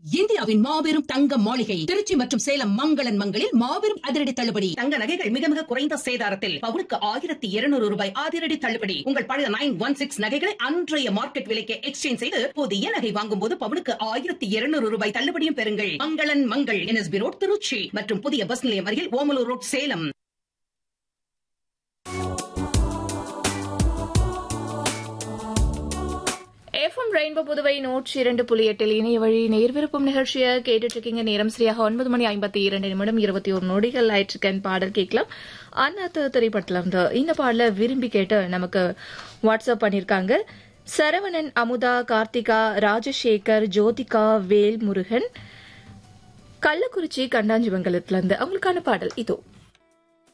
இந்தியாவின் மாபெரும் தங்க மாளிகை திருச்சி மற்றும் சேலம் மங்களன் மங்களில் மாபெரும் அதிரடி தள்ளுபடி தங்க நகைகள் மிக மிக குறைந்த சேதாரத்தில் பவுனுக்கு ஆயிரத்தி இருநூறு ரூபாய் அதிரடி தள்ளுபடி உங்கள் பழைய நைன் ஒன் சிக்ஸ் நகைகளை அன்றைய மார்க்கெட் விலைக்கு எக்ஸ்சேஞ்ச் செய்து புதிய நகை வாங்கும் போது பவுனுக்கு ஆயிரத்தி இருநூறு ரூபாய் தள்ளுபடியும் பெறுங்கள் மங்களன் மங்கள் என்எஸ்பி ரோட் திருச்சி மற்றும் புதிய பஸ் நிலையம் அருகில் Omalur road Salem FM rainbow Puduvai நூற்றி இரண்டு புள்ளி எட்டில் இணைய வழி நேர்விருப்பம் நிகழ்ச்சியை கேட்டுட்டு இருக்கீங்க நேரம் சரியாக ஒன்பது மணி ஐம்பத்தி இரண்டு நிமிடம் இருபத்தி ஒரு நொடிகள் ஆயிற்றுக்கன் பாடல் கேட்கலாம் அண்ணாத்து திரைப்படத்துல இருந்து இந்த பாடல விரும்பி கேட்டு நமக்கு வாட்ஸ்அப் பண்ணிருக்காங்க சரவணன் அமுதா கார்த்திகா ராஜசேகர் ஜோதிகா வேல் முருகன் கள்ளக்குறிச்சி கண்டாஞ்சிமங்கலத்துல இருந்து அவங்களுக்கான பாடல் இதோ